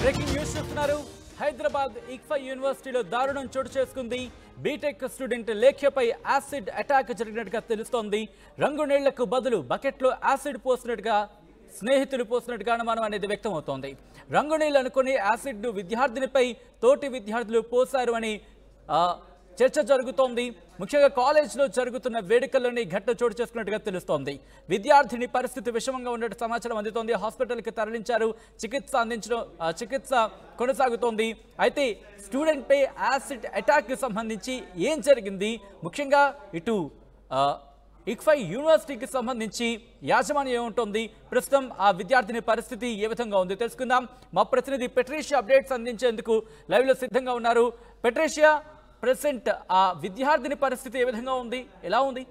breaking news చూస్తున్నారు హైదరాబాద్ ఇక్ఫా యూనివర్సిటీలో దారుణం చోటు చేసుకుంది బీటెక్ స్టూడెంట్ లేఖ్యపై యాసిడ్ అటాక్ జరిగినట్టుగా తెలుస్తోంది రంగు నీళ్లకు బదులు బకెట్లో యాసిడ్ పోసినట్టుగా స్నేహితులు పోసినట్టుగా అనుమానం అనేది వ్యక్తమవుతోంది రంగు నీళ్ళు అనుకుని యాసిడ్ను విద్యార్థినిపై తోటి విద్యార్థులు పోశారు అని ఆ, చర్చ జరుగుతోంది ముఖ్యంగా కాలేజ్లో జరుగుతున్న వేడుకల్లోని ఈ ఘటన చోటు చేసుకున్నట్టుగా తెలుస్తోంది విద్యార్థిని పరిస్థితి విషమంగా ఉన్నట్టు సమాచారం అందుతోంది హాస్పిటల్కి తరలించారు చికిత్స అందించడం ఆ, చికిత్స కొనసాగుతోంది అయితే స్టూడెంట్పై యాసిడ్ అటాక్కి సంబంధించి ఏం జరిగింది ముఖ్యంగా ఇటు ఆ, ఇక్ఫై యూనివర్సిటీకి సంబంధించి యాజమాన్యం ఏముంటుంది ప్రస్తుతం ఆ విద్యార్థిని పరిస్థితి ఏ విధంగా ఉంది తెలుసుకుందాం మా ప్రతినిధి పెట్రీషియా అప్డేట్స్ అందించేందుకు లైవ్లో సిద్ధంగా ఉన్నారు పెట్రీషియా ప్రెసెంట్ ఆ విద్యార్థిని పరిస్థితి ఏ విధంగా ఉంది ఎలా ఉంది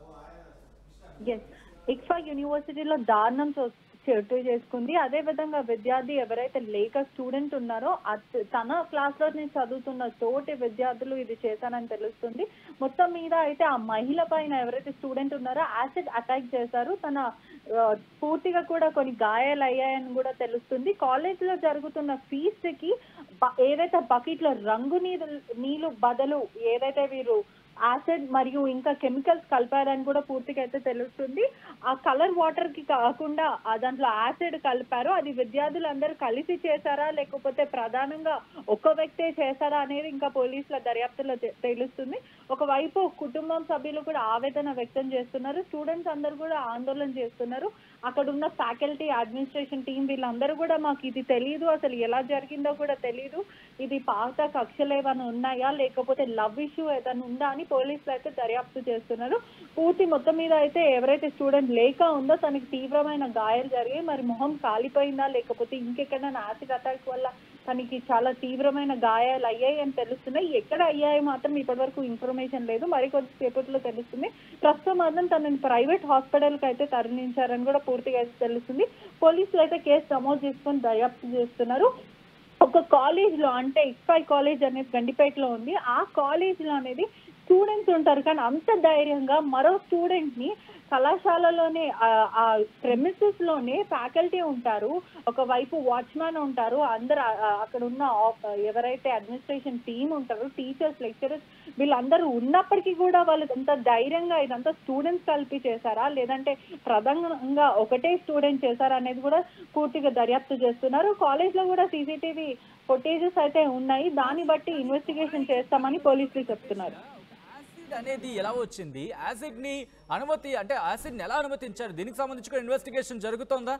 ఎస్ ఇక్ఫా యూనివర్సిటీలో దారుణం చో- చోటు చేసుకుంది అదే విధంగా విద్యార్థి ఎవరైతే లేక స్టూడెంట్ ఉన్నారో అత- తన క్లాస్ లో నేను చదువుతున్న తోటి విద్యార్థులు ఇది చేశారని తెలుస్తుంది మొత్తం మీద అయితే ఆ మహిళ పైన ఎవరైతే స్టూడెంట్ ఉన్నారో యాసిడ్ అటాక్ చేశారు తన ఆ, పూర్తిగా కూడా కొన్ని గాయాలు అయ్యాయని కూడా తెలుస్తుంది కాలేజ్ లో జరుగుతున్న ఫీస్ట్ కి బ- ఏదైతే బకెట్ లో రంగు నీరు నీళ్లు బదులు ఏదైతే వీరు యాసిడ్ మరియు ఇంకా కెమికల్స్ కలిపారని కూడా పూర్తిగా అయితే తెలుస్తుంది ఆ కలర్ వాటర్ కి కాకుండా ఆ దాంట్లో యాసిడ్ కలిపారు అది విద్యార్థులందరూ కలిసి చేశారా లేకపోతే ప్రధానంగా ఒక వ్యక్తే చేశారా అనేది ఇంకా పోలీసుల దర్యాప్తులో తె- తెలుస్తుంది ఒకవైపు కుటుంబం సభ్యులు కూడా ఆవేదన వ్యక్తం చేస్తున్నారు స్టూడెంట్స్ అందరూ కూడా ఆందోళన చేస్తున్నారు అక్కడ ఉన్న ఫ్యాకల్టీ అడ్మినిస్ట్రేషన్ టీం వీళ్ళందరూ కూడా మాకు ఇది తెలియదు అసలు ఎలా జరిగిందో కూడా తెలియదు ఇది పాత కక్షలు ఏమైనా ఉన్నాయా లేకపోతే లవ్ ఇష్యూ ఏదైనా ఉందా అని పోలీసులు అయితే దర్యాప్తు చేస్తున్నారు పూర్తి మొత్తం మీద అయితే ఎవరైతే స్టూడెంట్ లేక ఉందో తనకి తీవ్రమైన గాయాలు జరిగాయి మరి మొహం కాలిపోయిందా లేకపోతే ఇంకెక్కడైనా యాసిడ్ అటాక్ వల్ల తనకి చాలా తీవ్రమైన గాయాలు అయ్యాయి అని తెలుస్తున్నాయి ఎక్కడ అయ్యాయి మాత్రం ఇప్పటివరకు ఇన్ఫర్మేషన్ లేదు మరి కొద్దిసేపట్లో తెలుస్తుంది ప్రస్తుతం మాత్రం తనని ప్రైవేట్ హాస్పిటల్ కి అయితే తరలించారని కూడా పూర్తిగా అయితే తెలుస్తుంది పోలీసులు అయితే కేసు నమోదు చేసుకొని దర్యాప్తు చేస్తున్నారు ఒక కాలేజ్ లో అంటే ఇక్ఫై కాలేజ్ అనేది గండిపేటలో ఉంది ఆ కాలేజ్ లో అనేది స్టూడెంట్స్ ఉంటారు కానీ అంత ధైర్యంగా మరో స్టూడెంట్ ని కళాశాలలోనే ఆ- ఆ ప్రెమిసెస్ లోనే ఫ్యాకల్టీ ఉంటారు ఒకవైపు వాచ్మ్యాన్ ఉంటారు అందరు ఆ- ఆ అక్కడ ఉన్న ఆఫ్- ఎవరైతే అడ్మినిస్ట్రేషన్ టీమ్ ఉంటారో టీచర్స్ లెక్చరర్స్ వీళ్ళందరూ ఉన్నప్పటికీ కూడా వాళ్ళు ఎంత ధైర్యంగా ఇదంతా స్టూడెంట్స్ కలిపి చేశారా లేదంటే ప్రధానంగా ఒకటే స్టూడెంట్ చేశారా అనేది కూడా పూర్తిగా దర్యాప్తు చేస్తున్నారు కాలేజ్ లో కూడా సీసీటీవీ ఫుటేజెస్ అయితే ఉన్నాయి దాన్ని బట్టి ఇన్వెస్టిగేషన్ చేస్తామని పోలీసులు చెప్తున్నారు యాసిడ్ అనేది ఎలా వచ్చింది యాసిడ్ ని అనుమతి అంటే యాసిడ్ ని ఎలా అనుమతించారు దీనికి సంబంధించి కూడా ఇన్వెస్టిగేషన్ జరుగుతోందా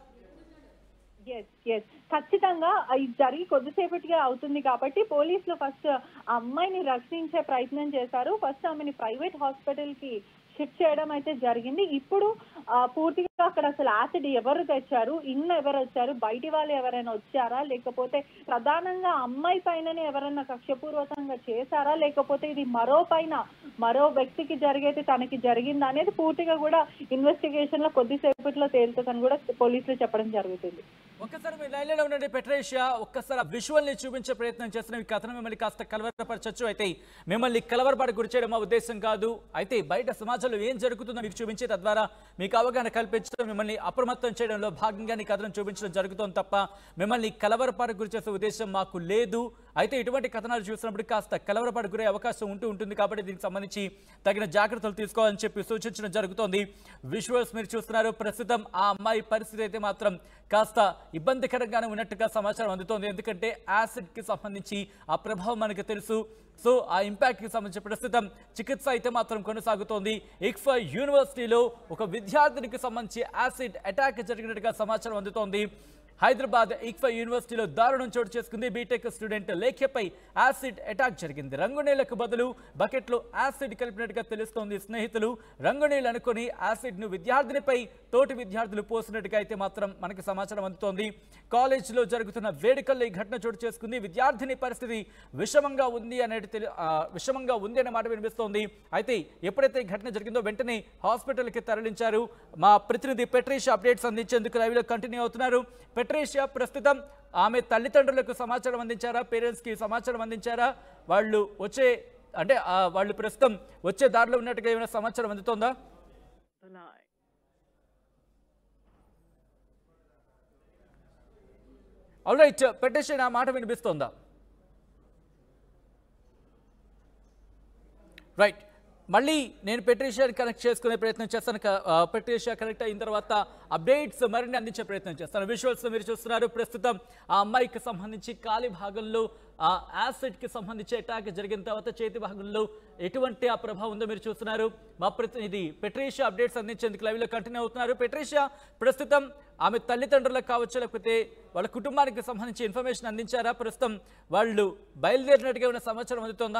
ఎస్ ఎస్ ఖచ్చితంగా ఇది జరిగి కొద్దిసేపటిగా అవుతుంది కాబట్టి పోలీసులు ఫస్ట్ ఆ అమ్మాయిని రక్షించే ప్రయత్నం చేశారు ఫస్ట్ ఆమెని ప్రైవేట్ హాస్పిటల్ కి షిఫ్ట్ చేయడం అయితే జరిగింది ఇప్పుడు ఆ, పూర్తిగా అక్కడ అసలు యాసిడ్ ఎవరు తెచ్చారు ఇన్ ఎవరు వచ్చారు బయటి వాళ్ళు ఎవరైనా వచ్చారా లేకపోతే ప్రధానంగా అమ్మాయి పైననే ఎవరైనా కక్షపూర్వకంగా చేశారా లేకపోతే ఇది మరో పైన మరో వ్యక్తికి జరిగేది తనకి జరిగిందా అనేది పూర్తిగా కూడా ఇన్వెస్టిగేషన్ లో కొద్దిసేపట్లో తేలుతుందని కూడా పోలీసులు చెప్పడం జరుగుతుంది ఒక్కసారి మీరు లైన్లో ఉండండి పెట్రేషియా ఒక్కసారి ఆ విజువల్ ని చూపించే ప్రయత్నం చేస్తున్న ఈ కథను మిమ్మల్ని కాస్త కలవరపరచచ్చు అయితే మిమ్మల్ని కలవరపడి గురి చేయడం మా ఉద్దేశం కాదు అయితే బయట సమాజంలో ఏం జరుగుతుందో మీకు చూపించే తద్వారా మీకు అవగాహన కల్పించడం మిమ్మల్ని అప్రమత్తం చేయడంలో భాగంగా ఈ కథను చూపించడం జరుగుతోంది తప్ప మిమ్మల్ని కలవరపాటు గురి చేసే ఉద్దేశం మాకు లేదు అయితే ఇటువంటి కథనాలు చూసినప్పుడు కాస్త కలవరపాటు గురే అవకాశం ఉంటూ ఉంటుంది కాబట్టి దీనికి సంబంధించి తగిన జాగ్రత్తలు తీసుకోవాలని చెప్పి సూచించడం జరుగుతోంది విజువల్స్ మీరు చూస్తున్నారు ప్రస్తుతం ఆ అమ్మాయి పరిస్థితి అయితే మాత్రం కాస్త ఇబ్బందికరంగానే ఉన్నట్టుగా సమాచారం అందుతోంది ఎందుకంటే యాసిడ్ కి సంబంధించి ఆ ప్రభావం మనకు తెలుసు సో ఆ ఇంపాక్ట్ కి సంబంధించి ప్రస్తుతం చికిత్స అయితే మాత్రం కొనసాగుతోంది ఇక్ఫా యూనివర్సిటీలో ఒక విద్యార్థినికి సంబంధించి యాసిడ్ అటాక్ జరిగినట్టుగా సమాచారం అందుతోంది హైదరాబాద్ ఇక్ఫా యూనివర్సిటీలో దారుణం చోటు చేసుకుంది బీటెక్ స్టూడెంట్ లేఖ్యపై యాసిడ్ అటాక్ జరిగింది రంగునీళ్లకు బదులు బకెట్లో యాసిడ్ కలిపినట్టుగా తెలుస్తోంది స్నేహితులు రంగునీళ్ళు అనుకుని యాసిడ్ ను విద్యార్థినిపై తోటి విద్యార్థులు పోసినట్టుగా అయితే మాత్రం మనకి సమాచారం అందుతోంది కాలేజీలో జరుగుతున్న వేడుకల్లో ఈ ఘటన చోటు చేసుకుంది విద్యార్థిని పరిస్థితి విషమంగా ఉంది అనేది తెలి ఆ, విషమంగా ఉంది అనే మాట వినిపిస్తోంది అయితే ఎప్పుడైతే ఈ ఘటన జరిగిందో వెంటనే హాస్పిటల్కి తరలించారు మా ప్రతినిధి పెట్రీషియా అప్డేట్స్ అందించేందుకు లైవ్లో కంటిన్యూ అవుతున్నారు పెట్రీషియా ప్రస్తుతం ఆమె తల్లిదండ్రులకు సమాచారం అందించారా పేరెంట్స్కి సమాచారం అందించారా వాళ్ళు వచ్చే అంటే ఆ, వాళ్ళు ప్రస్తుతం వచ్చే దారిలో ఉన్నట్టుగా ఏమైనా సమాచారం అందుతోందా ఆల్ రైట్ పెట్టేసి నా మాట వినిపిస్తోందా రైట్ మళ్ళీ నేను పెట్రీషియా కనెక్ట్ చేసుకునే ప్రయత్నం చేస్తాను క- ఆ, పెట్రీషియా కనెక్ట్ అయిన తర్వాత అప్డేట్స్ మరిన్ని అందించే ప్రయత్నం చేస్తాను విజువల్స్ మీరు చూస్తున్నారు ప్రస్తుతం ఆ అమ్మాయికి సంబంధించి కాలి భాగంలో ఆ యాసిడ్ కి సంబంధించి అటాక్ జరిగిన తర్వాత చేతి భాగంలో ఎటువంటి ఆ ప్రభావం ఉందో మీరు చూస్తున్నారు మా ప్రతినిధి పెట్రీషియా అప్డేట్స్ అందించేందుకు లైవ్ లో కంటిన్యూ అవుతున్నారు పెట్రీషియా ప్రస్తుతం ఆమె తల్లిదండ్రులకు కావచ్చు లేకపోతే వాళ్ళ కుటుంబానికి సంబంధించి ఇన్ఫర్మేషన్ అందించారా ప్రస్తుతం వాళ్ళు బయలుదేరినట్టుగా ఉన్న సమాచారం అందుతోందా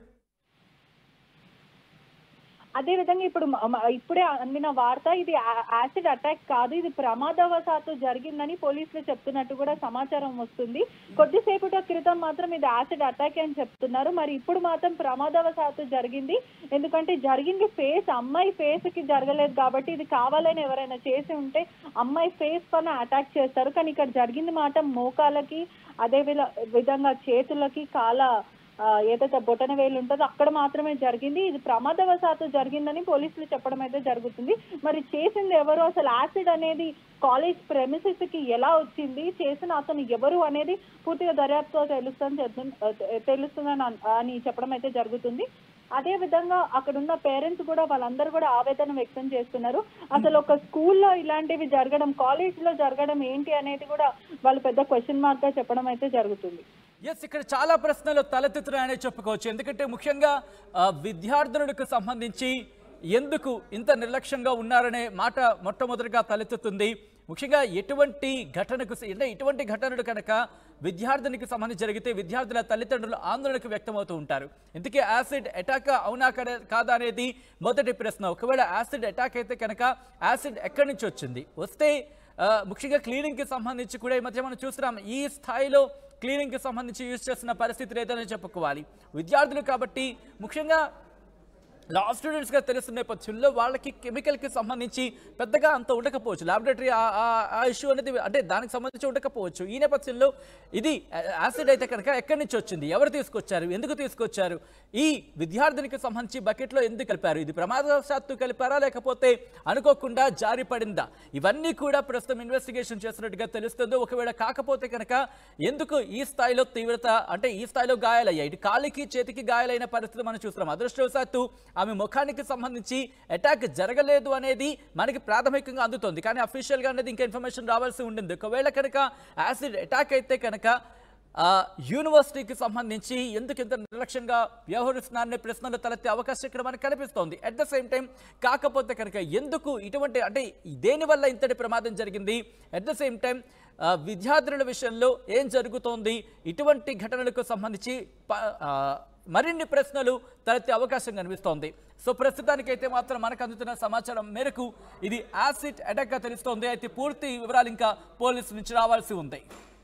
అదే విధంగా ఇప్పుడు మ- మ- ఇప్పుడే అందిన వార్త ఇది యా- యాసిడ్ అటాక్ కాదు ఇది ప్రమాదవశాత్తు జరిగిందని పోలీసులు చెప్తున్నట్టు కూడా సమాచారం వస్తుంది కొద్దిసేపటి క్రితం మాత్రం ఇది యాసిడ్ అటాక్ అని చెప్తున్నారు మరి ఇప్పుడు మాత్రం ప్రమాదవశాత్తు జరిగింది ఎందుకంటే జరిగింది ఫేస్ అమ్మాయి ఫేస్ కి జరగలేదు కాబట్టి ఇది కావాలని ఎవరైనా చేసి ఉంటే అమ్మాయి ఫేస్ పైన అటాక్ చేస్తారు కానీ ఇక్కడ జరిగింది మాట మోకాలకి అదే విధ- విధంగా చేతులకి కాల ఆ, ఏదైతే బొటన వేలు ఉంటుందో అక్కడ మాత్రమే జరిగింది ఇది ప్రమాదవశాత్తు జరిగిందని పోలీసులు చెప్పడం అయితే జరుగుతుంది మరి చేసింది ఎవరు అసలు యాసిడ్ అనేది కాలేజ్ ప్రెమిసెస్ కి ఎలా వచ్చింది చేసిన అతను ఎవరు అనేది పూర్తిగా దర్యాప్తుతో తెలుస్తుంది తెలుస్తుందని అన్- అని చెప్పడం అయితే జరుగుతుంది అదే విధంగా అక్కడ ఉన్న పేరెంట్స్ కూడా వాళ్ళందరూ కూడా ఆవేదన వ్యక్తం చేస్తున్నారు అసలు ఒక స్కూల్లో ఇలాంటివి జరగడం కాలేజ్ లో జరగడం ఏంటి అనేది కూడా వాళ్ళు పెద్ద క్వశ్చన్ మార్క్ గా చెప్పడం అయితే జరుగుతుంది ఎస్ ఇక్కడ చాలా ప్రశ్నలు తలెత్తుతున్నాయనే చెప్పుకోవచ్చు ఎందుకంటే ముఖ్యంగా ఆ, విద్యార్థులకు సంబంధించి ఎందుకు ఇంత నిర్లక్ష్యంగా ఉన్నారనే మాట మొట్టమొదటిగా తలెత్తుతుంది ముఖ్యంగా ఎటువంటి ఘటనకు అంటే ఇటువంటి ఘటనలు కనుక విద్యార్థినికి సంబంధించి జరిగితే విద్యార్థుల తల్లిదండ్రులు ఆందోళనకు వ్యక్తమవుతూ ఉంటారు ఇందుకే యాసిడ్ అటాక్ అవునా కనే- కాదా అనేది మొదటి ప్రశ్న ఒకవేళ యాసిడ్ అటాక్ అయితే కనుక యాసిడ్ ఎక్కడి నుంచి వచ్చింది వస్తే ఆ, ముఖ్యంగా క్లీనింగ్కి సంబంధించి కూడా ఈ మధ్య మనం చూస్తున్నాం ఈ స్థాయిలో క్లీనింగ్కి సంబంధించి యూజ్ చేస్తున్న పరిస్థితి లేదని చెప్పుకోవాలి విద్యార్థులు కాబట్టి ముఖ్యంగా లా స్టూడెంట్స్గా తెలుస్తున్న నేపథ్యంలో వాళ్ళకి కెమికల్కి సంబంధించి పెద్దగా అంత ఉండకపోవచ్చు ల్యాబొరేటరీ ఆ ఇష్యూ అనేది అంటే దానికి సంబంధించి ఉండకపోవచ్చు ఈ నేపథ్యంలో ఇది యాసిడ్ అయితే కనుక ఎక్కడి నుంచి వచ్చింది ఎవరు తీసుకొచ్చారు ఎందుకు తీసుకొచ్చారు ఈ విద్యార్థినికి సంబంధించి బకెట్లో ఎందుకు కలిపారు ఇది ప్రమాదవశాత్తు కలిపారా లేకపోతే అనుకోకుండా జారి పడిందా ఇవన్నీ కూడా ప్రస్తుతం ఇన్వెస్టిగేషన్ చేస్తున్నట్టుగా తెలుస్తుంది ఒకవేళ కాకపోతే కనుక ఎందుకు ఈ స్థాయిలో తీవ్రత అంటే ఈ స్థాయిలో గాయాలయ్యాయి ఇటు కాలికి చేతికి గాయాలైన పరిస్థితి మనం చూస్తున్నాం అదృష్టవశాత్తు ఆమె ముఖానికి సంబంధించి అటాక్ జరగలేదు అనేది మనకి ప్రాథమికంగా అందుతోంది కానీ అఫీషియల్గా అనేది ఇంకా ఇన్ఫర్మేషన్ రావాల్సి ఉండింది ఒకవేళ కనుక యాసిడ్ అటాక్ అయితే కనుక ఆ, యూనివర్సిటీకి సంబంధించి ఎందుకు ఇంత నిర్లక్ష్యంగా వ్యవహరిస్తున్నారనే ప్రశ్నలు తలెత్తే అవకాశం ఇక్కడ మనకు కనిపిస్తోంది అట్ ద సేమ్ టైం కాకపోతే కనుక ఎందుకు ఇటువంటి అంటే దేనివల్ల ఇంతటి ప్రమాదం జరిగింది అట్ ద సేమ్ టైం విద్యార్థుల విషయంలో ఏం జరుగుతోంది ఇటువంటి ఘటనలకు సంబంధించి ప- ఆ, మరిన్ని ప్రశ్నలు తలెత్తే అవకాశం కనిపిస్తోంది సో ప్రస్తుతానికైతే మాత్రం మనకు అందుతున్న సమాచారం మేరకు ఇది యాసిడ్ అటాక్గా తెలుస్తోంది అయితే పూర్తి వివరాలు ఇంకా పోలీసు నుంచి రావాల్సి ఉంది